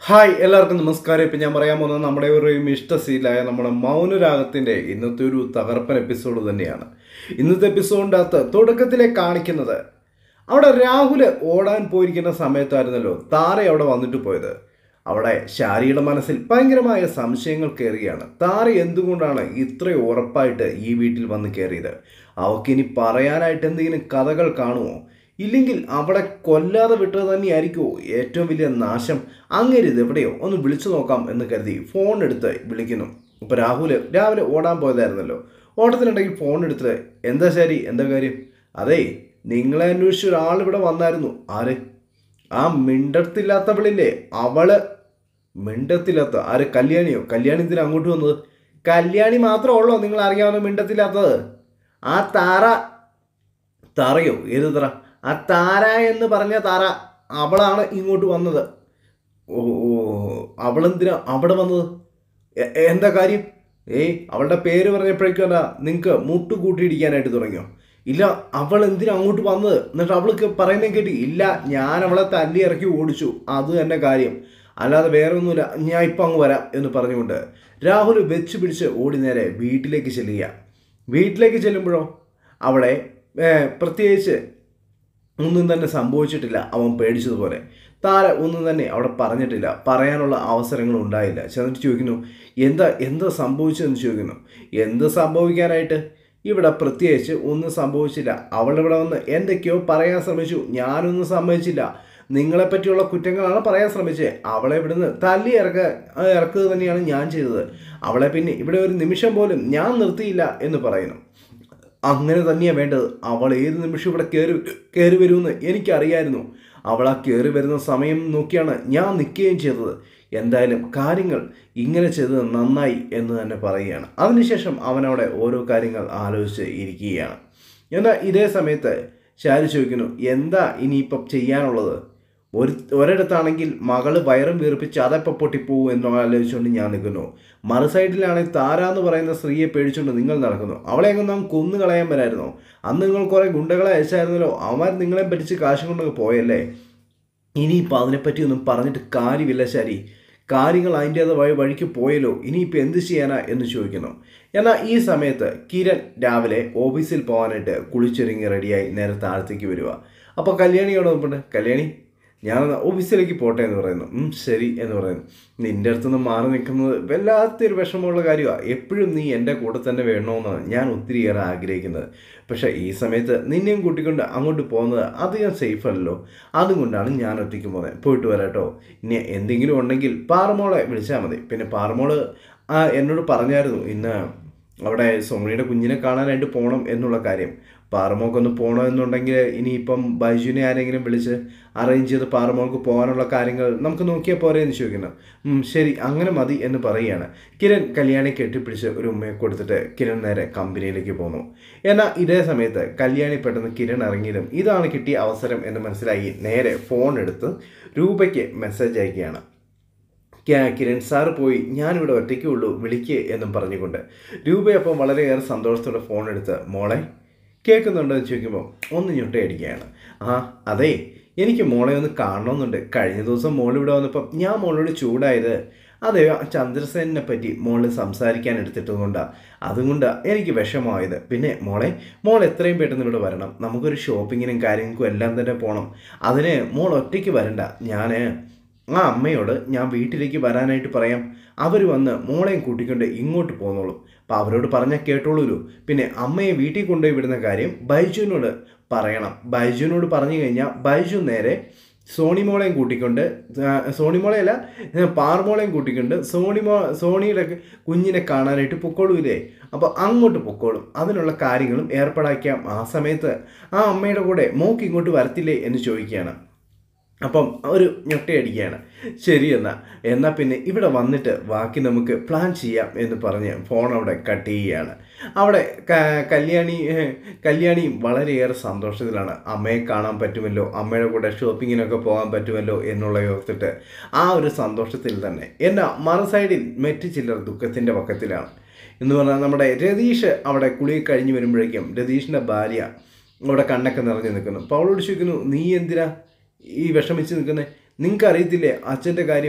hi എല്ലാവർക്കും നമസ്കാരം ഇപ്പം ഞാൻ പറയാൻ പോകുന്നത് നമ്മുടെ ഒരു ഇഷ്ടശീലായ നമ്മുടെ മൗനരാഗത്തിൻ്റെ ഇന്നത്തെ ഒരു തകർപ്പൻ എപ്പിസോഡ് തന്നെയാണ് ഇന്നത്തെ എപ്പിസോഡിൻ്റെ അകത്ത് തുടക്കത്തിലെ കാണിക്കുന്നത് അവിടെ രാഹുൽ ഓടാൻ പോയിരിക്കുന്ന സമയത്തായിരുന്നല്ലോ താര അവിടെ വന്നിട്ട് പോയത് അവിടെ ശാരിയുടെ മനസ്സിൽ ഭയങ്കരമായ സംശയങ്ങൾ കയറുകയാണ് താര എന്തുകൊണ്ടാണ് ഇത്ര ഉറപ്പായിട്ട് ഈ വീട്ടിൽ വന്ന് കയറിയത് അവൾക്കിനി പറയാനായിട്ട് എന്തെങ്കിലും കഥകൾ കാണുമോ ഇല്ലെങ്കിൽ അവിടെ കൊല്ലാതെ വിട്ടത് തന്നെയായിരിക്കുമോ ഏറ്റവും വലിയ നാശം അങ്ങനെ ഇത് എവിടെയോ ഒന്ന് വിളിച്ചു നോക്കാം എന്ന് കരുതി ഫോൺ എടുത്ത് വിളിക്കുന്നു ഇപ്പോൾ രാഹുൽ രാവിലെ ഓടാൻ പോയതായിരുന്നല്ലോ ഓട്ടത്തിനിടയിൽ ഫോൺ എടുത്തിട്ട് എന്താ ശരി എന്താ കാര്യം അതേ നിങ്ങളെ അന്വേഷിച്ച ഒരാൾ ഇവിടെ വന്നായിരുന്നു ആര് ആ മിണ്ടത്തില്ലാത്തവളില്ലേ അവള് മിണ്ടത്തില്ലാത്ത ആര് കല്യാണിയോ കല്യാണി എന്തിനാ അങ്ങോട്ട് വന്നത് കല്യാണി മാത്രമേ ഉള്ളൂ നിങ്ങൾ അറിയാവുന്ന മിണ്ടത്തില്ലാത്തത് ആ താര താറയോ ഏത് തറ ആ താര എന്ന് പറഞ്ഞ താര അവളാണ് ഇങ്ങോട്ട് വന്നത് ഓ ഓ അവളെന്തിനാ അവിടെ വന്നത് എ- എന്താ കാര്യം ഏയ് അവളുടെ പേര് പറഞ്ഞപ്പോഴേക്കും എന്താ നിങ്ങൾക്ക് മുട്ട് കൂട്ടിയിടിക്കാനായിട്ട് തുടങ്ങിയോ ഇല്ല അവൾ എന്തിനാ അങ്ങോട്ട് വന്നത് എന്നിട്ട് അവൾക്ക് പറയുന്നത് കേട്ടി ഇല്ല ഞാൻ അവളെ തല്ലി ഇറക്കി ഓടിച്ചു അത് തന്നെ കാര്യം അല്ലാതെ വേറെ ഒന്നുമില്ല ഞാൻ ഇപ്പം അങ്ങ് വരാം എന്ന് പറഞ്ഞുകൊണ്ട് രാഹുൽ വെച്ച് പിടിച്ച് ഓടി നേരെ വീട്ടിലേക്ക് ചെല്ലുക വീട്ടിലേക്ക് ചെല്ലുമ്പോഴോ അവിടെ ഏർ, പ്രത്യേകിച്ച് ഒന്നും തന്നെ സംഭവിച്ചിട്ടില്ല അവൻ പേടിച്ചതുപോലെ താര ഒന്നും തന്നെ അവിടെ പറഞ്ഞിട്ടില്ല പറയാനുള്ള അവസരങ്ങൾ ഉണ്ടായില്ല ചെന്നിട്ട് ചോദിക്കുന്നു എന്താ എന്താ സംഭവിച്ചതെന്ന് ചോദിക്കുന്നു എന്ത് സംഭവിക്കാനായിട്ട് ഇവിടെ പ്രത്യേകിച്ച് ഒന്നും സംഭവിച്ചില്ല അവളിവിടെ വന്ന് എന്തൊക്കെയോ പറയാൻ ശ്രമിച്ചു ഞാനൊന്നും സമ്മതിച്ചില്ല നിങ്ങളെപ്പറ്റിയുള്ള കുറ്റങ്ങളാണ് പറയാൻ ശ്രമിച്ചത് അവളെ ഇവിടുന്ന് തല്ലി ഇറക്ക ഇറക്കുക തന്നെയാണ് ഞാൻ ചെയ്തത് അവളെ പിന്നെ ഇവിടെ ഒരു നിമിഷം പോലും ഞാൻ നിർത്തിയില്ല എന്ന് പറയുന്നു അങ്ങനെ തന്നെയാണ് വേണ്ടത് അവൾ ഏത് നിമിഷം ഇവിടെ കയറി കയറി വരുമെന്ന് എനിക്കറിയായിരുന്നു അവൾ ആ കയറി വരുന്ന സമയം നോക്കിയാണ് ഞാൻ നിൽക്കുകയും ചെയ്തത് എന്തായാലും കാര്യങ്ങൾ ഇങ്ങനെ ചെയ്തത് നന്നായി എന്ന് തന്നെ പറയുകയാണ് അതിനുശേഷം അവനവിടെ ഓരോ കാര്യങ്ങൾ ആലോചിച്ച് ഇരിക്കുകയാണ് എന്നാൽ ഇതേ സമയത്ത് ശാരി ചോദിക്കുന്നു എന്താ ഇനിയിപ്പം ചെയ്യാനുള്ളത് ഒരു ഒരിടത്താണെങ്കിൽ മകള് വയറും വീർപ്പിച്ച് അതെപ്പോൾ പൊട്ടിപ്പോവും എന്ന് ആലോചിച്ചുകൊണ്ട് ഞാൻ നിൽക്കുന്നു മറു സൈഡിലാണെങ്കിൽ താര എന്ന് പറയുന്ന സ്ത്രീയെ പേടിച്ചുകൊണ്ട് നിങ്ങൾ നടക്കുന്നു അവളെ അങ്ങ് നാം കൊന്നു കളയാൻ വരായിരുന്നോ അന്ന് നിങ്ങൾ കുറേ ഗുണ്ടകളെ അയച്ചായിരുന്നല്ലോ അവന്മാർ നിങ്ങളെ പറ്റിച്ച് കാശ് കൊണ്ടൊക്കെ പോയല്ലേ ഇനിയിപ്പോൾ അതിനെപ്പറ്റി ഒന്നും പറഞ്ഞിട്ട് കാര്യമില്ല ശരി കാര്യങ്ങൾ അതിൻ്റേത് വഴി വഴിക്ക് പോയല്ലോ ഇനിയിപ്പോൾ എന്ത് ചെയ്യാനാ എന്ന് ചോദിക്കുന്നു എന്നാൽ ഈ സമയത്ത് കിരൺ രാവിലെ ഓഫീസിൽ പോകാനായിട്ട് കുളിച്ചൊരുങ്ങി റെഡിയായി നേരെ താഴത്തേക്ക് വരിക അപ്പോൾ കല്യാണിയോട് നോക്കട്ടെ കല്യാണി ഞാൻ ഓഫീസിലേക്ക് പോട്ടെ എന്ന് പറയുന്നു ഉം, ശരി എന്ന് പറയുന്നു നിൻ്റെ അടുത്തുനിന്ന് മാറി നിൽക്കുന്നത് വല്ലാത്തൊരു വിഷമമുള്ള കാര്യമാണ് എപ്പോഴും നീ എൻ്റെ കൂടെ തന്നെ വേണമെന്നാണ് ഞാൻ ഒത്തിരിയേറെ ആഗ്രഹിക്കുന്നത് പക്ഷേ ഈ സമയത്ത് നിന്നെയും കൂട്ടിക്കൊണ്ട് അങ്ങോട്ട് പോകുന്നത് അധികം സേഫ് അല്ലല്ലോ അതുകൊണ്ടാണ് ഞാൻ ഒറ്റയ്ക്ക് പോകുന്നത് പോയിട്ട് വരാട്ടോ ഇനി എന്തെങ്കിലും ഉണ്ടെങ്കിൽ പാറമോളെ വിളിച്ചാൽ മതി പിന്നെ പാറമോള് ആ, എന്നോട് പറഞ്ഞായിരുന്നു ഇന്ന് അവിടെ സോണിയുടെ കുഞ്ഞിനെ കാണാനായിട്ട് പോകണം എന്നുള്ള കാര്യം പാറമോക്കൊന്ന് പോകണമെന്നുണ്ടെങ്കിൽ ഇനിയിപ്പം ബൈജുവിനെ ആരെങ്കിലും വിളിച്ച് അറേഞ്ച് ചെയ്ത് പാറമോൾക്ക് പോകാനുള്ള കാര്യങ്ങൾ നമുക്ക് നോക്കിയാൽ പോരെ എന്ന് ചോദിക്കുന്നു ഉം, ശരി അങ്ങനെ മതി എന്ന് പറയുകയാണ് കിരൺ കല്യാണി കെട്ടിപ്പിടിച്ച് ഒരു ഉമ്മയെ കൊടുത്തിട്ട് കിരൺ നേരെ കമ്പനിയിലേക്ക് പോന്നു എന്നാൽ ഇതേ സമയത്ത് കല്യാണി പെട്ടെന്ന് കിരൺ ഇറങ്ങിയതും ഇതാണ് കിട്ടിയ അവസരം എന്ന് മനസ്സിലായി നേരെ ഫോൺ എടുത്ത് രൂപയ്ക്ക് മെസ്സേജ് അയക്കുകയാണ് ക്യാ- കിരൺ സാറ് പോയി ഞാനിവിടെ ഒറ്റയ്ക്കേ ഉള്ളൂ വിളിക്ക് എന്നും പറഞ്ഞുകൊണ്ട് രൂപയപ്പം വളരെയേറെ സന്തോഷത്തോടെ ഫോൺ എടുത്ത് മോളെ കേൾക്കുന്നുണ്ടോ എന്ന് ചോദിക്കുമ്പോൾ ഒന്ന് ഞൊട്ടയടിക്കുകയാണ് ആ അതെ എനിക്ക് മോളെ ഒന്ന് കാണണമെന്നുണ്ട് കഴിഞ്ഞ ദിവസം മോൾ ഇവിടെ വന്നപ്പം ഞാൻ മോളോട് ചൂടായത് അതെ ആ ചന്ദ്രസേനെ പറ്റി മോള് സംസാരിക്കാൻ എടുത്തിട്ടുകൊണ്ടാണ് അതുകൊണ്ടാണ് എനിക്ക് വിഷമമായത് പിന്നെ മോളെ മോൾ എത്രയും പെട്ടെന്ന് ഇവിടെ വരണം നമുക്കൊരു ഷോപ്പിങ്ങിനും കാര്യങ്ങൾക്കും എല്ലാം തന്നെ പോകണം അതിന് മോൾ ഒറ്റയ്ക്ക് വരണ്ട ഞാൻ ആ അമ്മയോട് ഞാൻ വീട്ടിലേക്ക് വരാനായിട്ട് പറയാം അവർ വന്ന് മോളെയും കൂട്ടിക്കൊണ്ട് ഇങ്ങോട്ട് പോന്നോളും അപ്പം അവരോട് പറഞ്ഞാൽ കേട്ടോളൂല്ലോ പിന്നെ അമ്മയെ വീട്ടിൽ കൊണ്ടുപോയി വിടുന്ന കാര്യം ബൈജുവിനോട് പറയണം ബൈജുവിനോട് പറഞ്ഞു കഴിഞ്ഞാൽ ബൈജു നേരെ സോണിമോളെയും കൂട്ടിക്കൊണ്ട് ആ, സോണിമോളെയല്ല ഏ, പാർമോളെയും കൂട്ടിക്കൊണ്ട് സോണിമോ സോണിയുടെ കുഞ്ഞിനെ കാണാനായിട്ട് പൊക്കോളൂലേ അപ്പോൾ അങ്ങോട്ട് പൊക്കോളും അതിനുള്ള കാര്യങ്ങളും ഏർപ്പാടാക്കാം ആ സമയത്ത് ആ അമ്മയുടെ കൂടെ മോക്ക് ഇങ്ങോട്ട് വരത്തില്ലേ എന്ന് ചോദിക്കുകയാണ് അപ്പം ഒരു ഞൊട്ടയടിക്കുകയാണ് ശരി എന്നാ എന്നാൽ പിന്നെ ഇവിടെ വന്നിട്ട് ബാക്കി നമുക്ക് പ്ലാൻ ചെയ്യാം എന്ന് പറഞ്ഞ് ഫോൺ അവിടെ കട്ട് ചെയ്യുകയാണ് അവിടെ ക- കല്യാണി ഏഹ്, കല്യാണിയും വളരെയേറെ സന്തോഷത്തിലാണ് അമ്മയെ കാണാൻ പറ്റുമല്ലോ അമ്മയുടെ കൂടെ ഷോപ്പിങ്ങിനൊക്കെ പോകാൻ പറ്റുമല്ലോ എന്നുള്ള ഓർത്തിട്ട് ആ ഒരു സന്തോഷത്തിൽ തന്നെ എന്നാൽ മറു സൈഡിൽ മറ്റ് ചിലർ ദുഃഖത്തിൻ്റെ പക്കത്തിലാണ് എന്ന് പറഞ്ഞാൽ നമ്മുടെ രതീഷ് അവിടെ കുളി കഴിഞ്ഞ് വരുമ്പോഴേക്കും രതീഷിൻ്റെ ഭാര്യ അവിടെ കണ്ണൊക്കെ നിറഞ്ഞു നിൽക്കുന്നു അപ്പോൾ അവളോട് ചോദിക്കുന്നു നീ എന്തിനാ ഈ വിഷമിച്ച് നിൽക്കുന്നത് നിങ്ങൾക്ക് അറിയത്തില്ലേ അച്ഛൻ്റെ കാര്യം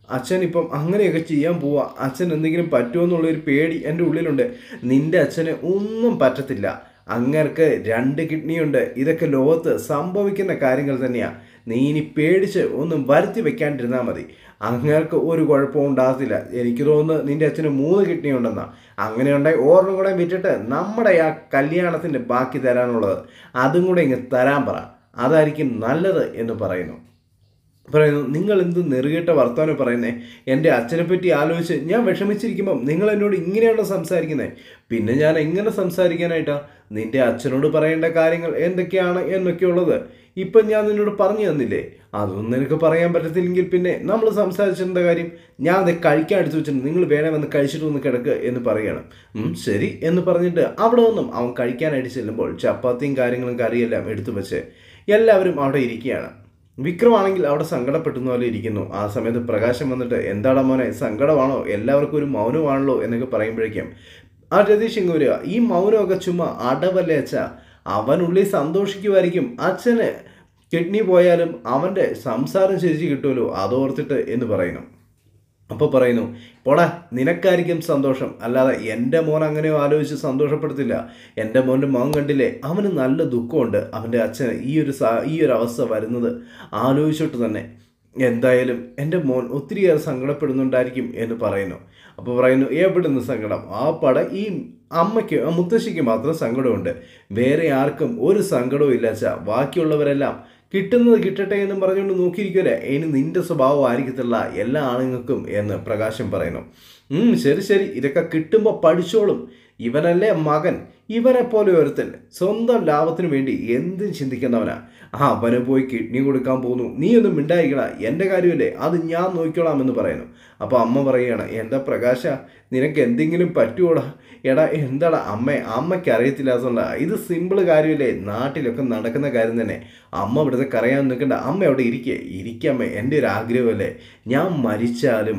അച്ഛൻ ഇപ്പം അങ്ങനെയൊക്കെ ചെയ്യാൻ പോവാ അച്ഛൻ എന്തെങ്കിലും പറ്റുമോ എന്നുള്ളൊരു പേടി എൻ്റെ ഉള്ളിലുണ്ട് നിന്റെ അച്ഛന് ഒന്നും പറ്റത്തില്ല അങ്ങർക്ക് രണ്ട് കിഡ്നിയുണ്ട് ഇതൊക്കെ ലോകത്ത് സംഭവിക്കുന്ന കാര്യങ്ങൾ തന്നെയാണ് നീ ഇനി പേടിച്ച് ഒന്നും വരുത്തി വെക്കാണ്ടിരുന്നാൽ മതി അങ്ങർക്ക് ഒരു കുഴപ്പവും ഉണ്ടാകത്തില്ല എനിക്ക് തോന്നുന്നു നിന്റെ അച്ഛന് മൂന്ന് കിഡ്നി ഉണ്ടെന്നാ അങ്ങനെ ഉണ്ടായി ഓർമ്മ കൂടെ വിറ്റിട്ട് നമ്മുടെ ആ കല്യാണത്തിൻ്റെ ബാക്കി തരാനുള്ളത് അതും കൂടെ ഇങ്ങ് തരാൻ പറ അതായിരിക്കും നല്ലത് എന്ന് പറയുന്നു പറയുന്നു നിങ്ങൾ എന്ത് നെറുകേട്ട വർത്തമാനം പറയുന്നേ എൻ്റെ അച്ഛനെ പറ്റി ആലോചിച്ച് ഞാൻ വിഷമിച്ചിരിക്കുമ്പം നിങ്ങൾ എന്നോട് ഇങ്ങനെയാണോ സംസാരിക്കുന്നത് പിന്നെ ഞാൻ എങ്ങനെ സംസാരിക്കാനായിട്ടാ നിന്റെ അച്ഛനോട് പറയേണ്ട കാര്യങ്ങൾ എന്തൊക്കെയാണ് എന്നൊക്കെയുള്ളത് ഇപ്പം ഞാൻ നിന്നോട് പറഞ്ഞു തന്നില്ലേ അതൊന്നും നിനക്ക് പറയാൻ പറ്റത്തില്ലെങ്കിൽ പിന്നെ നമ്മൾ സംസാരിച്ചിരുന്ന കാര്യം ഞാൻ അത് കഴിക്കാൻ എടുത്തു വെച്ചിട്ടുണ്ട് നിങ്ങൾ വേണേ വന്ന് കഴിച്ചിട്ട് ഒന്ന് കിടക്ക് എന്ന് പറയണം ഉം, ശരി എന്ന് പറഞ്ഞിട്ട് അവിടെ നിന്നും അവൻ കഴിക്കാനായിട്ട് ചെല്ലുമ്പോൾ ചപ്പാത്തിയും കാര്യങ്ങളും കറിയെല്ലാം എടുത്തു വെച്ച് എല്ലാവരും അവിടെ ഇരിക്കുകയാണ് വിക്രമാണെങ്കിൽ അവിടെ സങ്കടപ്പെട്ടുന്ന പോലെ ഇരിക്കുന്നു ആ സമയത്ത് പ്രകാശം വന്നിട്ട് എന്താടാ മോനെ സങ്കടമാണോ എല്ലാവർക്കും ഒരു മൗനമാണല്ലോ എന്നൊക്കെ പറയുമ്പോഴേക്കും ആ രതീഷ് ഇങ്ങ് വരിക ഈ മൗനമൊക്കെ ചുമ്മാ അടവല്ലേ അച്ഛ അവനുള്ളിൽ സന്തോഷിക്കുമായിരിക്കും അച്ഛന് കിഡ്നി പോയാലും അവൻ്റെ സംസാരം ശരിച്ച് കിട്ടുമല്ലോ അതോർത്തിട്ട് എന്ന് പറയുന്നു അപ്പോൾ പറയുന്നു പോടാ നിനക്കായിരിക്കും സന്തോഷം അല്ലാതെ എൻ്റെ മോൻ അങ്ങനെയോ ആലോചിച്ച് സന്തോഷപ്പെടുത്തില്ല എൻ്റെ മോൻ്റെ മോൻ കണ്ടില്ലേ അവന് നല്ല ദുഃഖമുണ്ട് അവൻ്റെ അച്ഛന് ഈ ഒരു സാ ഈ ഒരു അവസ്ഥ വരുന്നത് ആലോചിച്ചിട്ട് തന്നെ എന്തായാലും എൻ്റെ മോൻ ഒത്തിരിയേറെ സങ്കടപ്പെടുന്നുണ്ടായിരിക്കും എന്ന് പറയുന്നു അപ്പോൾ പറയുന്നു എവിടുന്ന് സങ്കടം ആ പട ഈ അമ്മയ്ക്ക് ആ മുത്തശ്ശിക്ക് മാത്രം സങ്കടമുണ്ട് വേറെ ആർക്കും ഒരു സങ്കടവും ഇല്ല അച്ഛാ ബാക്കിയുള്ളവരെല്ലാം കിട്ടുന്നത് കിട്ടട്ടെ എന്നും പറഞ്ഞുകൊണ്ട് നോക്കിയിരിക്കുമല്ലേ ഇനി നിന്റെ സ്വഭാവം ആയിരിക്കത്തില്ല എല്ലാ ആണുങ്ങൾക്കും എന്ന് പ്രകാശം പറയുന്നു ഉം, ശരി ശരി ഇതൊക്കെ കിട്ടുമ്പോൾ പഠിച്ചോളും ഇവനല്ലേ മകൻ ഇവനെ പോലെ ഒരുത്തൻ സ്വന്തം ലാഭത്തിന് വേണ്ടി എന്തും ചിന്തിക്കുന്നവനാ ആ അവന് പോയി കിഡ്നി കൊടുക്കാൻ പോകുന്നു നീ ഒന്നും മിണ്ടായിക്കട എൻ്റെ കാര്യമല്ലേ അത് ഞാൻ നോക്കിക്കോളാം എന്ന് പറയുന്നു അപ്പോൾ അമ്മ പറയുകയാണ് എന്താ പ്രകാശ നിനക്ക് എന്തെങ്കിലും പറ്റുമോടാ എടാ എന്താടാ അമ്മ അമ്മയ്ക്ക് അറിയത്തില്ലാത്തതുകൊണ്ടാ ഇത് സിമ്പിൾ കാര്യമല്ലേ നാട്ടിലൊക്കെ നടക്കുന്ന കാര്യം തന്നെ അമ്മ ഇവിടുത്തെ കരയാൻ നിൽക്കണ്ട അമ്മ അവിടെ ഇരിക്കേ ഇരിക്കാമ്മേ എൻ്റെ ഒരു ആഗ്രഹമല്ലേ ഞാൻ മരിച്ചാലും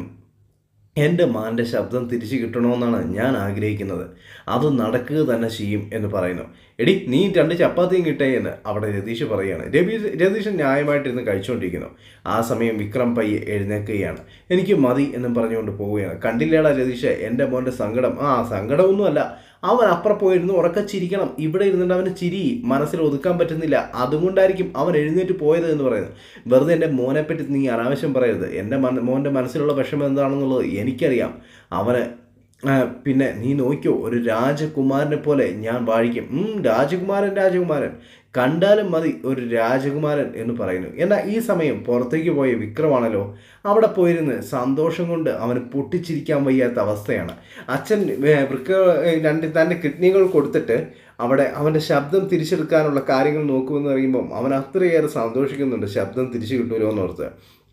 എൻ്റെ മാൻ്റെ ശബ്ദം തിരിച്ചു കിട്ടണമെന്നാണ് ഞാൻ ആഗ്രഹിക്കുന്നത് അത് നടക്കുക തന്നെ ചെയ്യും എന്ന് പറയുന്നു എടി നീ രണ്ട് ചപ്പാത്തിയും കിട്ടേ എന്ന് അവിടെ രതീഷ് പറയുകയാണ് രവി രതീഷ് ന്യായമായിട്ടിരുന്ന് കഴിച്ചുകൊണ്ടിരിക്കുന്നു ആ സമയം വിക്രം പയ്യെ എഴുന്നേൽക്കുകയാണ് എനിക്ക് മതി എന്നും പറഞ്ഞുകൊണ്ട് പോവുകയാണ് കണ്ടില്ലേടാ രതീഷ് എൻ്റെ മോൻ്റെ സങ്കടം ആ സങ്കടമൊന്നുമല്ല അവൻ അപ്പുറം പോയിരുന്നു ഉറക്കെ ചിരിക്കണം ഇവിടെ ഇരുന്നിട്ട് അവന് ചിരി മനസ്സിൽ ഒതുക്കാൻ പറ്റുന്നില്ല അതുകൊണ്ടായിരിക്കും അവൻ എഴുന്നേറ്റ് പോയത് എന്ന് പറയുന്നത് വെറുതെ എൻ്റെ മോനെ പറ്റി നീ അനാവശ്യം പറയരുത് എൻ്റെ മന മോൻ്റെ മനസ്സിലുള്ള വിഷമം എന്താണെന്നുള്ളത് എനിക്കറിയാം അവന് ആ, പിന്നെ നീ നോക്കിയോ ഒരു രാജകുമാരനെ പോലെ ഞാൻ വാഴിക്കും ഉം, രാജകുമാരൻ രാജകുമാരൻ കണ്ടാലും മതി ഒരു രാജകുമാരൻ എന്ന് പറയുന്നു എന്നാൽ ഈ സമയം പുറത്തേക്ക് പോയ വിക്രമാണല്ലോ അവിടെ പോയിരുന്ന് സന്തോഷം കൊണ്ട് അവന് പൊട്ടിച്ചിരിക്കാൻ വയ്യാത്ത അവസ്ഥയാണ് അച്ഛൻ ഏ, വൃക്ക ഏ, രണ്ട് തൻ്റെ കിഡ്നികൾ കൊടുത്തിട്ട് അവിടെ അവൻ്റെ ശബ്ദം തിരിച്ചെടുക്കാനുള്ള കാര്യങ്ങൾ നോക്കുമെന്ന് പറയുമ്പം അവൻ അത്രയേറെ സന്തോഷിക്കുന്നുണ്ട് ശബ്ദം തിരിച്ചു കിട്ടുമല്ലോ എന്നോർത്ത്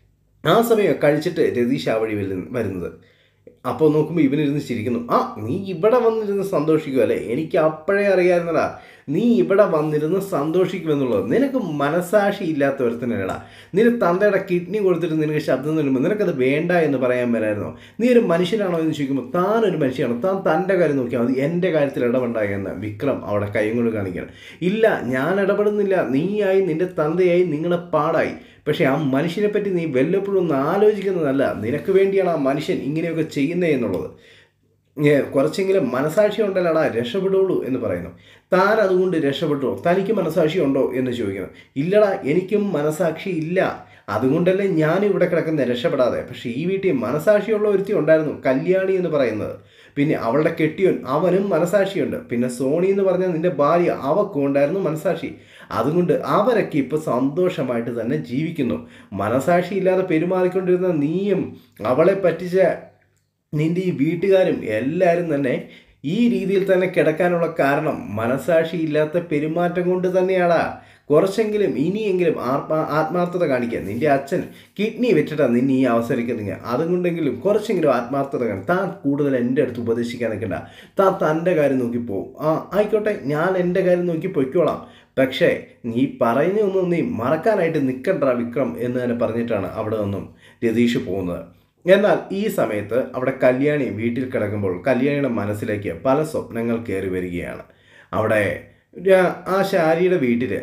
ആ സമയം കഴിച്ചിട്ട് രതീഷ് ആ വഴി വരുന്ന- വരുന്നത് അപ്പോൾ നോക്കുമ്പോൾ ഇവനിരുന്ന് ചിരിക്കുന്നു ആ നീ ഇവിടെ വന്നിരുന്ന് സന്തോഷിക്കുമല്ലേ എനിക്ക് അപ്പോഴേ അറിയാമായിരുന്നടാ നീ ഇവിടെ വന്നിരുന്ന് സന്തോഷിക്കുമെന്നുള്ളത് നിനക്ക് മനസാക്ഷി ഇല്ലാത്ത ഒരുത്തനല്ലടാ നിന്റെ തന്തയുടെ കിഡ്നി കൊടുത്തിട്ട് നിനക്ക് ശബ്ദം തരുമ്പോൾ നിനക്കത് വേണ്ട എന്ന് പറയാൻ മേലായിരുന്നോ നീ ഒരു മനുഷ്യനാണോ എന്ന് ചോദിക്കുമ്പോൾ താൻ ഒരു മനുഷ്യനാണ് താൻ തൻ്റെ കാര്യം നോക്കിയാൽ മതി എൻ്റെ കാര്യത്തിൽ ഇടപെടായെന്ന് വിക്രം അവിടെ കൈ കൊണ്ട് കാണിക്കുകയാണ് ഇല്ല ഞാൻ ഇടപെടുന്നില്ല നീയായി നിന്റെ തന്തയായി നിങ്ങളെ പാടായി പക്ഷേ ആ മനുഷ്യനെ പറ്റി നീ വല്ലപ്പോഴും ഒന്ന് ആലോചിക്കുന്നതല്ല നിനക്ക് വേണ്ടിയാണ് ആ മനുഷ്യൻ ഇങ്ങനെയൊക്കെ ചെയ്യുന്നത് എന്നുള്ളത് ഏ, കുറച്ചെങ്കിലും മനസാക്ഷി ഉണ്ടല്ലടാ രക്ഷപ്പെടുള്ളൂ എന്ന് പറയുന്നു താൻ അതുകൊണ്ട് രക്ഷപ്പെട്ടോ തനിക്ക് മനസാക്ഷി ഉണ്ടോ എന്ന് ചോദിക്കുന്നു ഇല്ലടാ എനിക്കും മനസാക്ഷി ഇല്ല അതുകൊണ്ടല്ലേ ഞാൻ ഇവിടെ കിടക്കുന്ന രക്ഷപ്പെടാതെ പക്ഷേ ഈ വീട്ടിൽ മനസാക്ഷിയുള്ള ഒരുത്തി ഉണ്ടായിരുന്നു കല്യാണി എന്ന് പറയുന്നത് പിന്നെ അവളുടെ കെട്ടിയോൻ അവനും മനസാക്ഷിയുണ്ട് പിന്നെ സോണി എന്ന് പറഞ്ഞ നിന്റെ ഭാര്യ അവക്കും ഉണ്ടായിരുന്നു മനസാക്ഷി അതുകൊണ്ട് അവരൊക്കെ ഇപ്പോൾ സന്തോഷമായിട്ട് തന്നെ ജീവിക്കുന്നു മനസാക്ഷി ഇല്ലാതെ പെരുമാറിക്കൊണ്ടിരുന്ന നീയും അവളെ പറ്റിച്ച നിന്റെ ഈ വീട്ടുകാരും എല്ലാവരും തന്നെ ഈ രീതിയിൽ തന്നെ കിടക്കാനുള്ള കാരണം മനസാക്ഷി ഇല്ലാത്ത പെരുമാറ്റം കൊണ്ട് തന്നെയാടാ കുറച്ചെങ്കിലും ഇനിയെങ്കിലും ആത്മാ ആത്മാർത്ഥത കാണിക്കുക നിന്റെ അച്ഛൻ കിഡ്നി വെച്ചിട്ടാ നിന്നെ ഈ അവസരിക്കുന്നത് അതുകൊണ്ടെങ്കിലും കുറച്ചെങ്കിലും ആത്മാർത്ഥത കാണും താൻ കൂടുതൽ എൻ്റെ അടുത്ത് ഉപദേശിക്കാൻ നിൽക്കണ്ട താൻ തൻ്റെ കാര്യം നോക്കി പോവും ആ ആയിക്കോട്ടെ ഞാൻ എൻ്റെ കാര്യം നോക്കി പൊയ്ക്കോളാം പക്ഷേ നീ പറയുന്നതൊന്നും നീ മറക്കാനായിട്ട് നിൽക്കണ്ട വിക്രം എന്ന് തന്നെ പറഞ്ഞിട്ടാണ് അവിടെ നിന്നും രതീഷ് പോകുന്നത് എന്നാൽ ഈ സമയത്ത് അവിടെ കല്യാണി വീട്ടിൽ കിടക്കുമ്പോൾ കല്യാണിയുടെ മനസ്സിലേക്ക് പല സ്വപ്നങ്ങൾ കയറി വരികയാണ് അവിടെ ര- ആ ശാരിയുടെ വീട്ടിൽ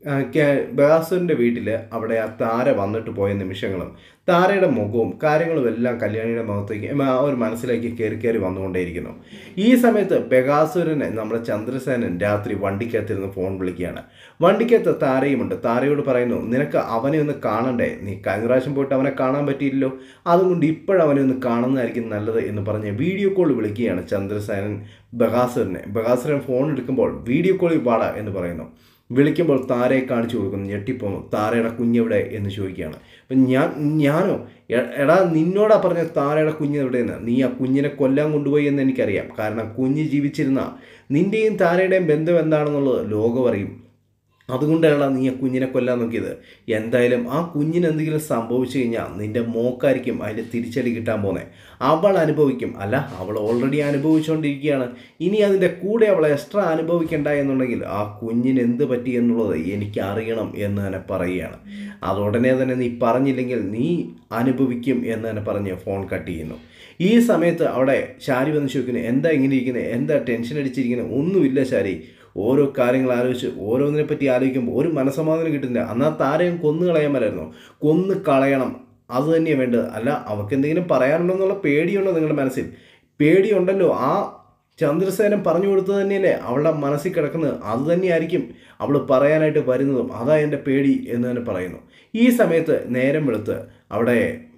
ബഹാസുറിൻ്റെ വീട്ടിൽ അവിടെ ആ താര വന്നിട്ട് പോയ നിമിഷങ്ങളും താരയുടെ മുഖവും കാര്യങ്ങളും എല്ലാം കല്യാണിയുടെ മുഖത്തേക്ക് ഉം, ആ ഒരു മനസ്സിലേക്ക് കയറി കയറി വന്നുകൊണ്ടേയിരിക്കുന്നു ഈ സമയത്ത് ബഗാസുരനെ നമ്മുടെ ചന്ദ്രസേനൻ രാത്രി വണ്ടിക്കകത്തിരുന്ന് ഫോൺ വിളിക്കുകയാണ് വണ്ടിക്കകത്ത് താരയുമുണ്ട് താരയോട് പറയുന്നു നിനക്ക് അവനെ ഒന്ന് കാണണ്ടേ നീ കഴിഞ്ഞ പ്രാവശ്യം പോയിട്ട് അവനെ കാണാൻ പറ്റിയില്ലല്ലോ അതുകൊണ്ട് ഇപ്പോഴവനെ ഒന്ന് കാണുന്നതായിരിക്കും നല്ലത് എന്ന് പറഞ്ഞ് വീഡിയോ കോൾ വിളിക്കുകയാണ് ചന്ദ്രസേനൻ ബഗാസുരനെ ബഗാസുരൻ ഫോൺ എടുക്കുമ്പോൾ വീഡിയോ കോളിൽ പാടാ എന്ന് പറയുന്നു വിളിക്കുമ്പോൾ താരയെ കാണിച്ചു കൊടുക്കുന്നു ഞെട്ടിപ്പോന്നു താരയുടെ കുഞ്ഞെവിടെ എന്ന് ചോദിക്കുകയാണ് അപ്പം ഞാൻ ഞാനോ എ- എടാ നിന്നോടാ പറഞ്ഞ താരയുടെ കുഞ്ഞ് എവിടെയെന്ന് നീ ആ കുഞ്ഞിനെ കൊല്ലാൻ കൊണ്ടുപോയി എന്ന് എനിക്കറിയാം കാരണം കുഞ്ഞ് ജീവിച്ചിരുന്ന നിൻ്റെയും താരയുടെയും ബന്ധം എന്താണെന്നുള്ളത് ലോകം അറിയും അതുകൊണ്ടാണ് നീ ആ കുഞ്ഞിനെ കൊല്ലാൻ നോക്കിയത് എന്തായാലും ആ കുഞ്ഞിന് എന്തെങ്കിലും സംഭവിച്ചു കഴിഞ്ഞാൽ നിന്റെ മോക്കായിരിക്കും അതിൻ്റെ തിരിച്ചടി കിട്ടാൻ പോകുന്നത് അവൾ അനുഭവിക്കും അല്ല അവൾ ഓൾറെഡി അനുഭവിച്ചുകൊണ്ടിരിക്കുകയാണ് ഇനി അതിൻ്റെ കൂടെ അവൾ എക്സ്ട്രാ അനുഭവിക്കണ്ട എന്നുണ്ടെങ്കിൽ ആ കുഞ്ഞിന് എന്ത് പറ്റി എന്നുള്ളത് എനിക്ക് അറിയണം എന്ന് തന്നെ പറയുകയാണ് അതുടനെ തന്നെ നീ പറഞ്ഞില്ലെങ്കിൽ നീ അനുഭവിക്കും എന്ന് തന്നെ പറഞ്ഞ് ഫോൺ കട്ട് ചെയ്യുന്നു ഈ സമയത്ത് അവിടെ ശാരി വന്ന് ചോദിക്കുന്നു എന്താ ഇങ്ങനെ ഇരിക്കുന്നത് എന്താ ടെൻഷൻ അടിച്ചിരിക്കുന്നത് ഒന്നുമില്ല ശാരി ഓരോ കാര്യങ്ങൾ ആലോചിച്ച് ഓരോന്നിനെ പറ്റി ആലോചിക്കുമ്പോൾ ഒരു മനസ്സമാധാനം കിട്ടുന്നില്ല എന്നാൽ താരയും കൊന്നു കളയാൻ മേലായിരുന്നു കൊന്നു കളയണം അത് തന്നെയാണ് വേണ്ടത് അല്ല അവർക്ക് എന്തെങ്കിലും പറയാനുണ്ടോ എന്നുള്ള പേടിയുണ്ടോ നിങ്ങളുടെ മനസ്സിൽ പേടിയുണ്ടല്ലോ ആ ചന്ദ്രസേനൻ പറഞ്ഞു കൊടുത്തത് തന്നെയല്ലേ അവളുടെ മനസ്സിൽ കിടക്കുന്നത് അത് തന്നെയായിരിക്കും അവൾ പറയാനായിട്ട് വരുന്നതും അതാ എൻ്റെ പേടി എന്ന് തന്നെ പറയുന്നു ഈ സമയത്ത് നേരം വെളുത്ത് അവിടെ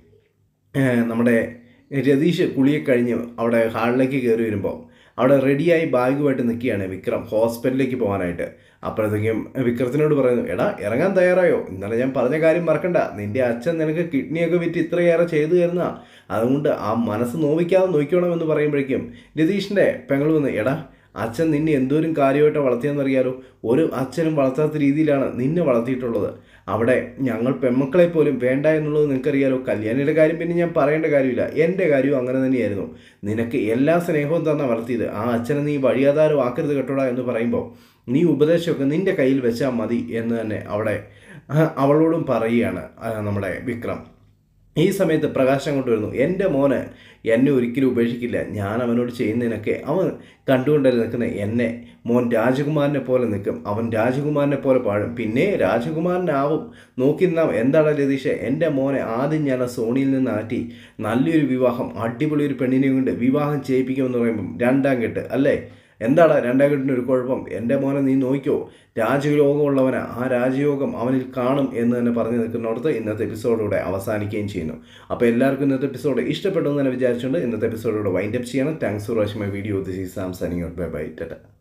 ഏഹ്, നമ്മുടെ രതീഷ് കുളിയെ കഴിഞ്ഞ് അവിടെ ഹാളിലേക്ക് കയറി വരുമ്പോൾ അവിടെ റെഡിയായി ബാഗുമായിട്ട് നിൽക്കുകയാണ് വിക്രം ഹോസ്പിറ്റലിലേക്ക് പോകാനായിട്ട് അപ്പോഴത്തേക്കും വിക്രത്തിനോട് പറയുന്നു എടാ ഇറങ്ങാൻ തയ്യാറായോ ഇന്നലെ ഞാൻ പറഞ്ഞ കാര്യം മറക്കണ്ട നിന്റെ അച്ഛൻ നിനക്ക് കിഡ്നിയൊക്കെ വിറ്റ് ഇത്രയേറെ ചെയ്തു തരുന്ന അതുകൊണ്ട് ആ മനസ്സ് നോവിക്കാതെ നോക്കിക്കോണം എന്ന് പറയുമ്പോഴേക്കും രതീഷിൻ്റെ പെങ്ങൾ വന്ന് എടാ അച്ഛൻ നിന്നെ എന്തോരം കാര്യമായിട്ട് വളർത്തിയെന്നറിയാലോ ഒരു അച്ഛനും വളർത്താത്ത രീതിയിലാണ് നിന്നെ വളർത്തിയിട്ടുള്ളത് അവിടെ ഞങ്ങൾ പെമ്മക്കളെ പോലും വേണ്ട എന്നുള്ളത് നിനക്കറിയാലോ കല്യാണിയുടെ കാര്യം പിന്നെ ഞാൻ പറയേണ്ട കാര്യമില്ല എൻ്റെ കാര്യവും അങ്ങനെ തന്നെയായിരുന്നു നിനക്ക് എല്ലാ സ്നേഹവും തന്നെ വളർത്തിയത് ആ അച്ഛനെ നീ വഴിയാധാരം ആക്കരുത് കേട്ടോടാ എന്ന് പറയുമ്പോൾ നീ ഉപദേശമൊക്കെ നിൻ്റെ കയ്യിൽ വെച്ചാൽ മതി എന്ന് തന്നെ അവിടെ ആ, അവളോടും പറയുകയാണ് ആ, നമ്മുടെ വിക്രം ഈ സമയത്ത് പ്രകാശം കൊണ്ടുവരുന്നു എൻ്റെ മോന് എന്നെ ഒരിക്കലും ഉപേക്ഷിക്കില്ല ഞാൻ അവനോട് ചെയ്യുന്നതിനൊക്കെ അവൻ കണ്ടുകൊണ്ടല്ലേ നിൽക്കുന്ന എന്നെ മോൻ രാജകുമാരനെ പോലെ നിൽക്കും അവൻ രാജകുമാരനെ പോലെ പാടും പിന്നെ രാജകുമാരനാവും നോക്കി നാം എന്താണ് രതീഷ് എൻ്റെ മോനെ ആദ്യം ഞാൻ ആ സോണിയിൽ നിന്ന് ആറ്റി നല്ലൊരു വിവാഹം അടിപൊളി ഒരു പെണ്ണിനെ കൊണ്ട് വിവാഹം ചെയ്യിപ്പിക്കുമെന്ന് പറയുമ്പം രണ്ടാം കെട്ട് അല്ലേ എന്താണ് രണ്ടാം കെട്ടിന് ഒരു കുഴപ്പം എൻ്റെ മോനെ നീ നോക്കിയോ രാജയോഗമുള്ളവനാ ആ രാജയോഗം അവനിൽ കാണും എന്ന് തന്നെ പറഞ്ഞു നിൽക്കുന്നിടത്ത് ഇന്നത്തെ എപ്പിസോഡിലൂടെ അവസാനിക്കുകയും ചെയ്യുന്നു അപ്പോൾ എല്ലാവർക്കും ഇന്നത്തെ എപ്പിസോഡ് ഇഷ്ടപ്പെട്ടു എന്ന് തന്നെ വിചാരിച്ചുകൊണ്ട് ഇന്നത്തെ എപ്പിസോഡിലൂടെ വൈൻഡപ്പ് ചെയ്യണം thanks for watching my video this is Sam signing out bye bye Tata